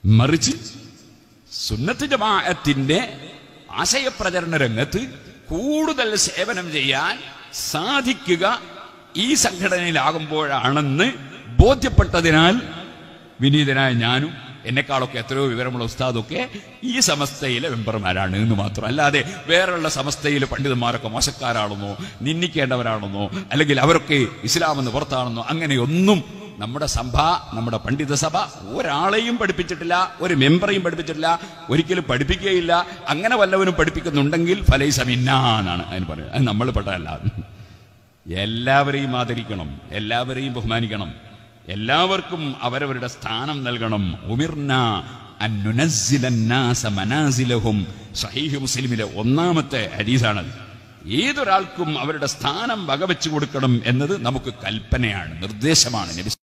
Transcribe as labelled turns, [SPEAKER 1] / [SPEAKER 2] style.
[SPEAKER 1] മറിച്ച് സുന്നത്ത് ജമാഅത്തിന്റെ ആശയപ്രചരണ രംഗത്ത് കൂടുതൽ സേവനം ചെയ്യാൻ സാധിക്കുക ഈ സംഘടനയിലാകുമ്പോഴാണെന്ന് ബോധ്യപ്പെട്ടതിനാൽ വിനീതനായ ഞാനും എന്നെക്കാളൊക്കെ എത്രയോ വിവരമുള്ള ഉസ്താദൊക്കെ ഈ സമസ്തയിലെ മെമ്പർമാരാണ് എന്ന് മാത്രം അല്ലാതെ വേറെയുള്ള സമസ്തയിലെ പണ്ഡിതന്മാരൊക്കെ മോശക്കാരാണെന്നോ നിന്ദിക്കേണ്ടവരാണെന്നോ അല്ലെങ്കിൽ അവരൊക്കെ ഇസ്ലാം എന്ന് പുറത്താണെന്നോ അങ്ങനെയൊന്നും നമ്മുടെ സഭ നമ്മുടെ പണ്ഡിത സഭ ഒരാളെയും പഠിപ്പിച്ചിട്ടില്ല ഒരു മെമ്പറെയും പഠിപ്പിച്ചിട്ടില്ല ഒരിക്കലും പഠിപ്പിക്കുകയില്ല അങ്ങനെ വല്ലവനും പഠിപ്പിക്കുന്നുണ്ടെങ്കിൽ ഫലൈസമിന്ന എന്നാണ് അതിന് പറയുന്നത് അത് നമ്മൾ പെട്ടതല്ല എല്ലാവരെയും ആദരിക്കണം എല്ലാവരെയും ബഹുമാനിക്കണം എല്ലാവർക്കും അവരവരുടെ സ്ഥാനം നൽകണം ഉമിർന അൻ നുനസ്സില الناس മനാസിലഹും സഹീഹ് മുസ്ലിമിലെ ഒന്നാമത്തെ ഹദീസാണത് ഏതൊരാൾക്കും അവരുടെ സ്ഥാനം വകവെച്ചു കൊടുക്കണം എന്നത് നമുക്ക് കൽപ്പനയാണ് നിർദ്ദേശമാണ് നബി